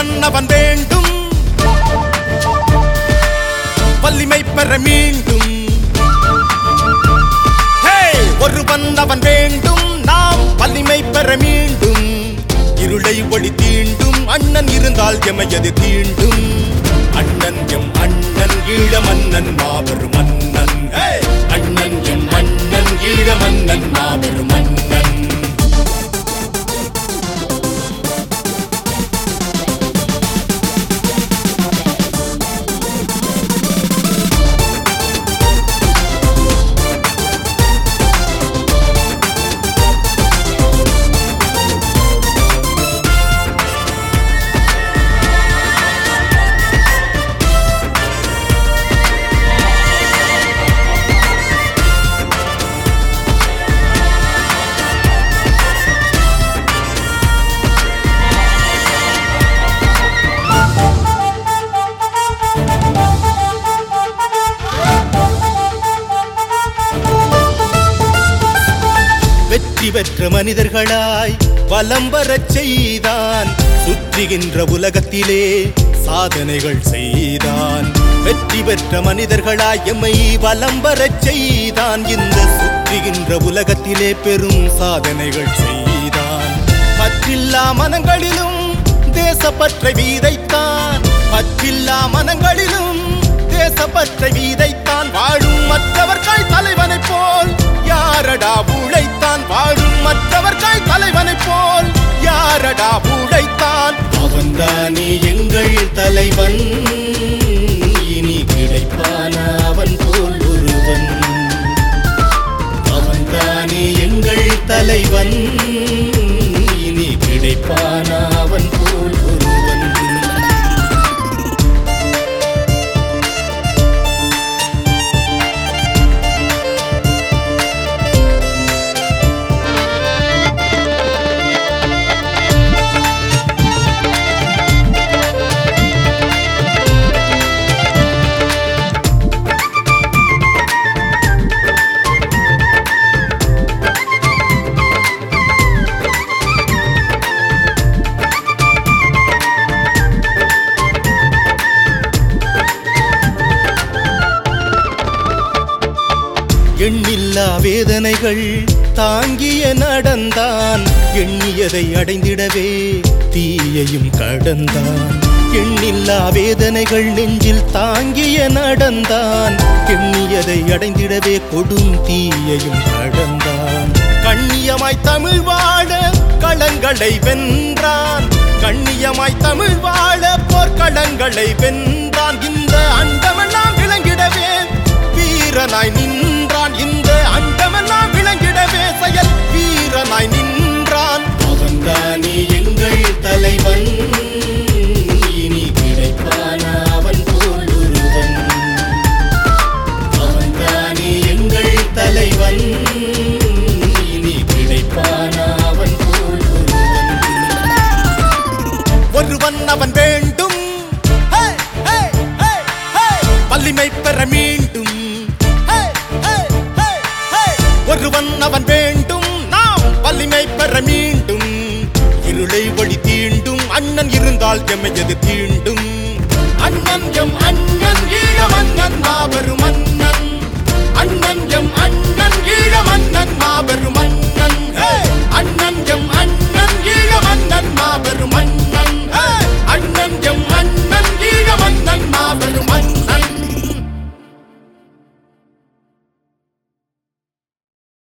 ஒருவன் அவன் வேண்டும் வலிமை பெற மீண்டும் ஹே! ஒருவன் அவன் வேண்டும் நாம் வலிமை பெற மீண்டும் இருளை ஒளி தீண்டும் அண்ணன் இருந்தால் எமையது தீண்டும் அண்ணன் எம் அண்ணன் ஈழ மன்னன் மாபெரும் மன்னன் ஹே! அண்ணன் எம் அண்ணன் ஈழ மன்னன் மாபெரும் மன்னன் வெற்றி பெற்ற மனிதர்களாய் வலம் வரச் செய்தான் சுற்றுகின்ற உலகத்திலே சாதனைகள் செய்தான் வெற்றி பெற்ற மனிதர்களாய் எம்மை வலம் வரச் செய்தான் இந்த சுற்றுகின்ற உலகத்திலே பெரும் சாதனைகள் செய்தான் பற்றில்லா மனங்களிலும் தேசப்பற்றை வீதைத்தான் பற்றில்லா மனங்களிலும் தேசப்பற்றை வீதைத்தான் வாழும் மற்றவர்கள் தலைவனைப் போல் யாரடா உழைத்தான் வாழும் மற்றவர்கள் தலைவனைப் போல் யாரடா உழைத்தான் அவன்தானே எங்கள் தலைவன் இனி கிடைப்பானா அவன் போல் ஒருவன் அவன்தானே எங்கள் தலைவன் இனி கிடைப்பானா அவன் போல் ஒருவன் எண்ணில்லா வேதனைகள் தாங்கிய நடந்தான் எண்ணியதை அடைந்திடவே தீயையும் கடந்தான் எண்ணில்லா வேதனைகள் நெஞ்சில் தாங்கிய நடந்தான் எண்ணியதை அடைந்திடவே கொடும் தீயையும் கடந்தான் கண்ணியமாய் தமிழ் வாழ களங்களை வென்றான் கண்ணியமாய் தமிழ் வாழ போர்க்களங்களை வென்றான் இந்த அண்டமெல்லாம் விளங்கிடவே வீரனாய் நின்றான் இந்த அண்டமெல்லாம் விளங்கிடவே செயல் வீரனாய் நின்றான் அவன்தானே எங்கள் தலைவன் இனி கிடைப்பானா அவன் போல் ஒருவன் அவன்தானே எங்கள் தலைவன் இனி கிடைப்பானா அவன் போல் ஒருவன் ஒருவன் அவன் வேண்டும் ஹே, ஹே, ஹே, ஹே. வலிமை பெற மீண்டும் ஹே, ஹே, ஹே, ஹே. ஒருவன் அவன் வேண்டும் நாம் வலிமை பெற மீண்டும் இருளை ஒளி தீண்டும் அண்ணன் இருந்தால் எமையது தீண்டும் அண்ணன் எம்